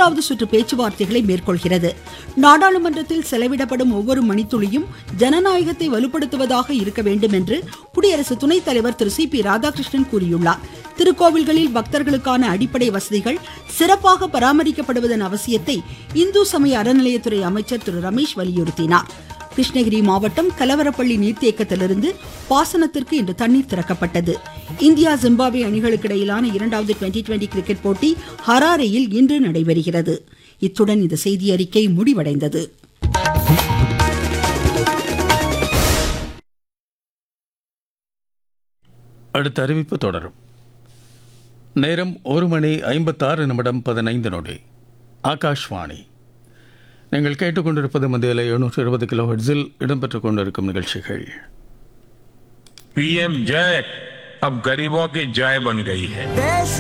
மூன்றாவது சுற்று பேச்சுவார்த்தைகளை மேற்கொள்கிறது நாடாளுமன்றத்தில் செலவிடப்படும் ஒவ்வொரு மணித்துளியும் ஜனநாயகத்தை வலுப்படுத்துவதாக இருக்க வேண்டும் என்று குடியரசு துணைத் தலைவர் திரு சி பி ராதாகிருஷ்ணன் கூறியுள்ளார் திருக்கோவில்களில் பக்தர்களுக்கான அடிப்படை வசதிகள் சிறப்பாக பராமரிக்கப்படுவதன் அவசியத்தை இந்து சமய அறநிலையத்துறை அமைச்சர் திரு ரமேஷ் வலியுறுத்தினார் கிருஷ்ணகிரி மாவட்டம் கலவரப்பள்ளி நீர்த்தேக்கத்திலிருந்து பாசனத்திற்கு இன்று தண்ணீர் திறக்கப்பட்டது இந்தியா ஜிம்பாப்வே அணிகளுக்கு இடையிலான இரண்டாவது டுவெண்டி டுவெண்டி கிரிக்கெட் போட்டி ஹராரேயில் இன்று நடைபெறுகிறது இத்துடன் இந்த செய்தி அறிக்கை முடிவடைந்தது அடுத்த அறிவிப்பு தொடரும் நேரம் ஒரு மணி ஐம்பத்தாறு நிமிடம் பதினைந்து நொடி ஆகாஷ்வாணி நீங்கள் கேட்டுக்கொண்டிருப்பது மத்தியில் எழுநூற்று இருபது கிலோ ஹெட்ஸில் இடம்பெற்றுக் கொண்டிருக்கும் நிகழ்ச்சிகள் पीएम जय अब गरीबों की जय बन गई है देश